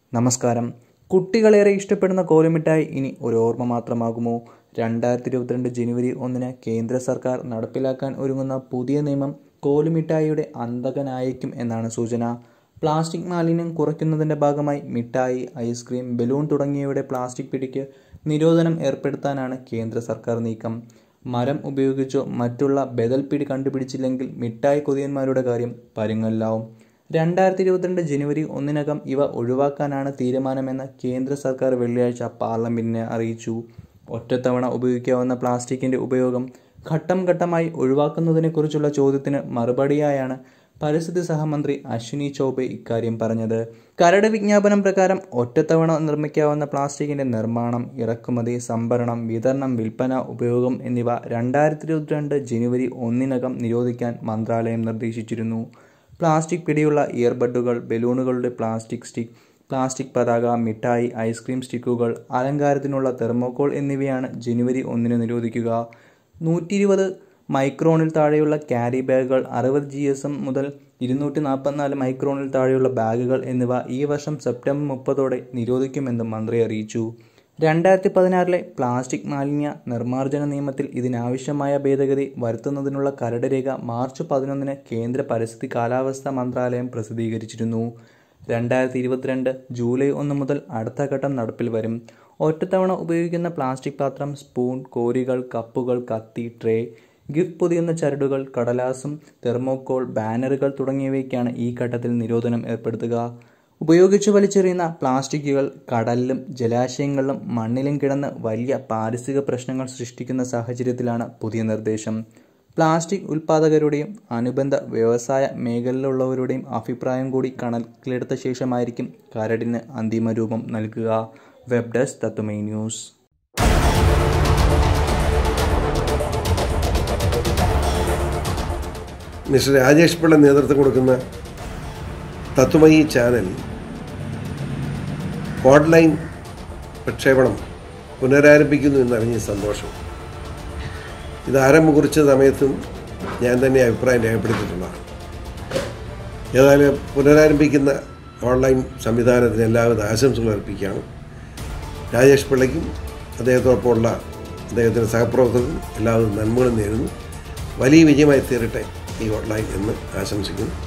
നമസ്കാരം കുട്ടികളേറെ ഇഷ്ടപ്പെടുന്ന കോലുമിഠായി ഇനി ഒരു ഓർമ്മ മാത്രമാകുമോ രണ്ടായിരത്തി ഇരുപത്തിരണ്ട് ജനുവരി ഒന്നിന് കേന്ദ്ര സർക്കാർ നടപ്പിലാക്കാൻ ഒരുങ്ങുന്ന പുതിയ നിയമം കോലുമിഠായിയുടെ അന്തകനായേക്കും എന്നാണ് സൂചന പ്ലാസ്റ്റിക് മാലിന്യം കുറയ്ക്കുന്നതിൻ്റെ ഭാഗമായി മിഠായി ഐസ്ക്രീം ബലൂൺ തുടങ്ങിയവയുടെ പ്ലാസ്റ്റിക് പിടിക്ക് നിരോധനം ഏർപ്പെടുത്താനാണ് കേന്ദ്ര സർക്കാർ നീക്കം മരം ഉപയോഗിച്ചോ മറ്റുള്ള ബദൽ പിടി കണ്ടുപിടിച്ചില്ലെങ്കിൽ മിഠായി കൊതിയന്മാരുടെ കാര്യം പരുങ്ങല്ലാവും രണ്ടായിരത്തി ഇരുപത്തിരണ്ട് ജനുവരി ഒന്നിനകം ഇവ ഒഴിവാക്കാനാണ് തീരുമാനമെന്ന് കേന്ദ്ര സർക്കാർ വെള്ളിയാഴ്ച പാർലമെന്റിനെ അറിയിച്ചു ഒറ്റത്തവണ ഉപയോഗിക്കാവുന്ന പ്ലാസ്റ്റിക്കിന്റെ ഉപയോഗം ഘട്ടം ഘട്ടമായി ഒഴിവാക്കുന്നതിനെക്കുറിച്ചുള്ള ചോദ്യത്തിന് മറുപടിയായാണ് പരിസ്ഥിതി സഹമന്ത്രി അശ്വിനി ചൗബെ ഇക്കാര്യം പറഞ്ഞത് കരട് വിജ്ഞാപനം പ്രകാരം ഒറ്റത്തവണ നിർമ്മിക്കാവുന്ന പ്ലാസ്റ്റിക്കിന്റെ നിർമ്മാണം ഇറക്കുമതി സംഭരണം വിതരണം വിൽപ്പന ഉപയോഗം എന്നിവ രണ്ടായിരത്തി ഇരുപത്തിരണ്ട് ജനുവരി ഒന്നിനകം നിരോധിക്കാൻ മന്ത്രാലയം നിർദ്ദേശിച്ചിരുന്നു പ്ലാസ്റ്റിക് പിടിയുള്ള ഇയർബഡുകൾ ബലൂണുകളുടെ പ്ലാസ്റ്റിക് സ്റ്റിക്ക് പ്ലാസ്റ്റിക് പതാക മിഠായി ഐസ്ക്രീം സ്റ്റിക്കുകൾ അലങ്കാരത്തിനുള്ള തെർമോക്കോൾ എന്നിവയാണ് ജനുവരി ഒന്നിന് നിരോധിക്കുക നൂറ്റി ഇരുപത് മൈക്രോണിൽ താഴെയുള്ള ക്യാരി ബാഗുകൾ അറുപത് ജി എസ് എം മുതൽ ഇരുന്നൂറ്റി നാൽപ്പത്തിനാല് മൈക്രോണിൽ താഴെയുള്ള ബാഗുകൾ എന്നിവ ഈ വർഷം സെപ്റ്റംബർ മുപ്പതോടെ നിരോധിക്കുമെന്നും മന്ത്രി അറിയിച്ചു രണ്ടായിരത്തി പതിനാറിലെ പ്ലാസ്റ്റിക് മാലിന്യ നിർമ്മാർജ്ജന നിയമത്തിൽ ഇതിനാവശ്യമായ ഭേദഗതി വരുത്തുന്നതിനുള്ള കരട് രേഖ മാർച്ച് പതിനൊന്നിന് കേന്ദ്ര പരിസ്ഥിതി കാലാവസ്ഥാ മന്ത്രാലയം പ്രസിദ്ധീകരിച്ചിരുന്നു രണ്ടായിരത്തി ഇരുപത്തിരണ്ട് ജൂലൈ ഒന്ന് മുതൽ അടുത്ത ഘട്ടം നടപ്പിൽ വരും ഒറ്റത്തവണ ഉപയോഗിക്കുന്ന പ്ലാസ്റ്റിക് പാത്രം സ്പൂൺ കോരികൾ കപ്പുകൾ കത്തി ട്രേ ഗിഫ്റ്റ് പൊതിയുന്ന ചരടുകൾ കടലാസും തെർമോക്കോൾ ബാനറുകൾ തുടങ്ങിയവയ്ക്കാണ് ഈ ഘട്ടത്തിൽ നിരോധനം ഏർപ്പെടുത്തുക ഉപയോഗിച്ചു വലിച്ചെറിയുന്ന പ്ലാസ്റ്റിക്കുകൾ കടലിലും ജലാശയങ്ങളിലും മണ്ണിലും കിടന്ന് വലിയ പാരിസ്ഥിതിക പ്രശ്നങ്ങൾ സൃഷ്ടിക്കുന്ന സാഹചര്യത്തിലാണ് പുതിയ നിർദ്ദേശം പ്ലാസ്റ്റിക് ഉൽപ്പാദകരുടെയും അനുബന്ധ വ്യവസായ മേഖലയിലുള്ളവരുടെയും അഭിപ്രായം കൂടി കണക്കിലെടുത്ത ശേഷമായിരിക്കും കരടിന് അന്തിമ രൂപം നൽകുക web desk Tatwamayi news mister Rajesh Pillai നേതൃത്വം കൊടുക്കുന്ന തത്വമയി ചാനൽ ഓൺലൈൻ പ്രക്ഷേപണം പുനരാരംഭിക്കുന്നു എന്നറിഞ്ഞ സന്തോഷം ഇത് ആരംഭം കുറിച്ച സമയത്തും ഞാൻ തന്നെ അഭിപ്രായം രേഖപ്പെടുത്തിയിട്ടുള്ളതാണ് ഏതായാലും പുനരാരംഭിക്കുന്ന ഓൺലൈൻ സംവിധാനത്തിന് എല്ലാവിധ ആശംസകൾ അർപ്പിക്കുകയാണ് രാജേഷ് പിള്ളയ്ക്കും അദ്ദേഹത്തോടൊപ്പമുള്ള അദ്ദേഹത്തിൻ്റെ സഹപ്രവർത്തകർക്കും എല്ലാവിധ നന്മകളും നേരുന്നു വലിയ വിജയമായി തീരട്ടെ ഈ ഓൺലൈൻ എന്ന് ആശംസിക്കുന്നു